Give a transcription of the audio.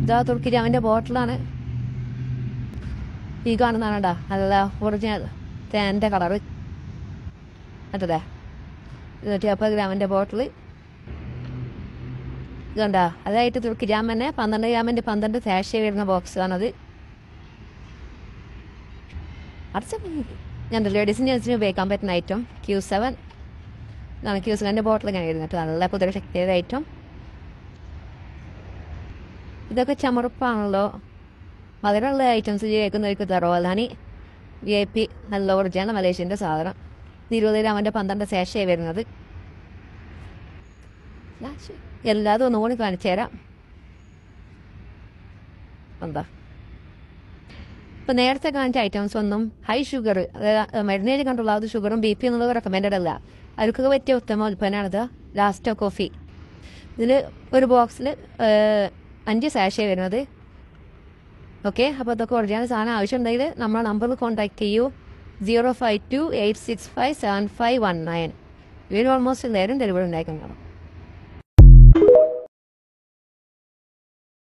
ഇതാ തുർക്കിരാമിൻ്റെ ബോട്ടിലാണ് ഈ കാണുന്നതാണ് കേട്ടോ നല്ല ഒറിജിനൽ തേൻ്റെ കളറ് മറ്റേ ഇരുന്നൂറ്റി ഗ്രാമിൻ്റെ ബോട്ടിൽ ഇതുണ്ടാ അതായിട്ട് തുർക്കി ജാം തന്നെ പന്ത്രണ്ട് ഗ്രാമിൻ്റെ പന്ത്രണ്ട് സാഷേ വരുന്ന ബോക്സാണത് അടുത്ത ഞാൻ ലേഡീസിന് ജെൻസിന് ഉപയോഗിക്കാൻ പറ്റുന്ന ഐറ്റം ക്യൂ സെവൻ ഇതാണ് ക്യൂ സെവൻ്റെ ബോട്ടിൽ ഇങ്ങനെ ഇരുന്നിട്ട് നല്ല കുതിര ശക്തിയുടെ ഐറ്റം ഇതൊക്കെ ചമറുപ്പാണല്ലോ മധുരമുള്ള ഐറ്റംസ് കേൾക്കുന്നവർക്ക് തറവലാനി വി ഐ പി നല്ല ഒറിജിനൽ മലേഷ്യൻ്റെ സാധനം ഇരുപത് ഗ്രാമിൻ്റെ പന്ത്രണ്ട് സേഷയെ വരുന്നത് എല്ലാതും ഒന്നും കൂടി കാണിച്ചു തരാം എന്താ ഇപ്പം നേരത്തെ കാണിച്ച ഐറ്റംസ് ഒന്നും ഹൈ ഷുഗർ അതായത് മരുന്നേജ് കണ്ടുള്ള അത് ഷുഗറും ബി പി എന്നുള്ളത് റെക്കമെൻഡഡ് അല്ല അവർക്ക് പറ്റിയ ഉത്തമ ഉൽപ്പന്നമാണിത് ലാസ്റ്റോ കോഫി ഇതിൽ ഒരു ബോക്സിൽ അഞ്ച് സാഷേ വരുന്നത് ഓക്കെ അപ്പോൾ അതൊക്കെ ഒറിജിനൽ സാധനം ആവശ്യമുണ്ടെങ്കിൽ നമ്മളെ നമ്പറിൽ കോൺടാക്ട് ചെയ്യൂ zero five two eight six five seven five one nine ഇവർ ഓൾമോസ്റ്റ് എല്ലാവരും ഡെലിവറി ഉണ്ടായിരിക്കും കാണാം